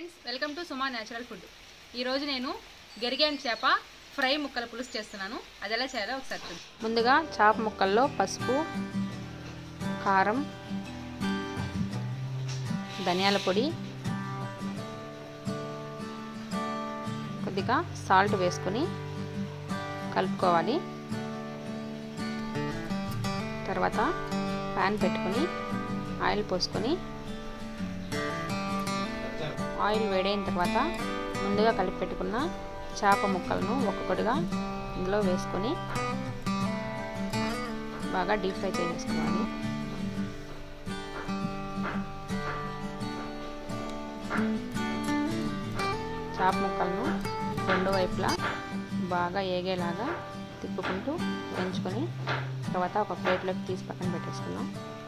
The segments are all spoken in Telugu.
friends welcome to Suma natural food ఈరోజు నేను గరిగాన్ చేప ఫ్రై ముక్కల పులుసు చేస్తున్నాను అది ఎలా చేయాలో ఒకసారి చూద్దాం ముందుగా చేప ముక్కల్లో పసుపు కారం ధనియాల పొడి కొద్దిగా సాల్ట్ వేసుకొని కలుపుకోవాలి తర్వాత ప్యాన్ పెట్టుకొని ఆయిల్ పోసుకొని ఆయిల్ వేడైన తర్వాత ముందుగా కలిపి పెట్టుకున్న చేప ముక్కలను ఒక్కొక్కటిగా ఇందులో వేసుకొని బాగా డీప్ ఫ్రై చేసేసుకోవాలి చేప ముక్కలను రెండు వైపులా బాగా ఏగేలాగా తిప్పుకుంటూ పెంచుకొని తర్వాత ఒక ప్లేట్లోకి తీసి పక్కన పెట్టేసుకుందాం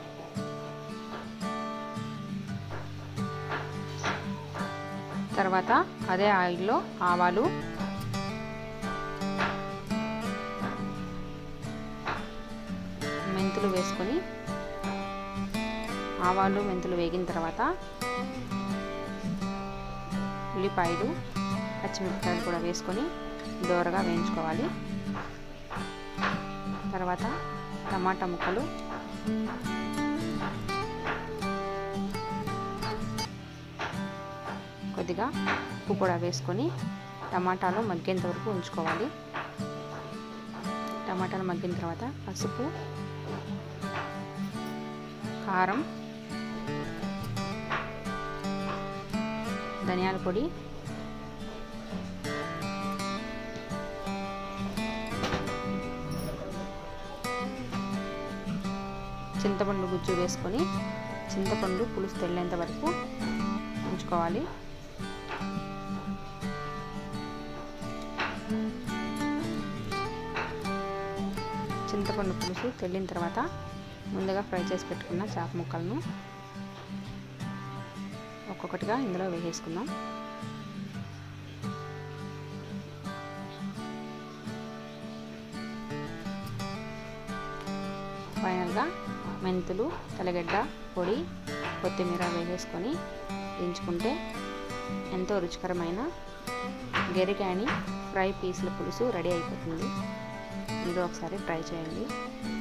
తర్వాత అదే ఆయిల్లో ఆవాలు మెంతులు వేసుకొని ఆవాలు మెంతులు వేగిన తర్వాత ఉల్లిపాయలు పచ్చిమిరపకాయలు కూడా వేసుకొని దోరగా వేయించుకోవాలి తర్వాత టమాటా ముక్కలు కొద్దిగా ఉప్పు కూడా వేసుకొని టమాటాలు మగ్గేంత వరకు ఉంచుకోవాలి టమాటాలు మగ్గిన తర్వాత పసుపు కారం ధనియాల పొడి చింతపండు గుజ్జు వేసుకొని చింతపండు పులుసు తెల్లేంత వరకు ఉంచుకోవాలి చింతపండు పులుసు తెల్లిన తర్వాత ముందుగా ఫ్రై చేసి పెట్టుకున్న చేప ముక్కలను ఒక్కొక్కటిగా ఇందులో వేసేసుకుందాం ఫైనల్గా మెంతులు తెల్లగడ్డ పొడి కొత్తిమీర వేసేసుకొని దించుకుంటే ఎంతో రుచికరమైన గెరికాని ఫ్రై పీసుల పులుసు రెడీ అయిపోతుంది మీరు ఒకసారి ట్రై చేయండి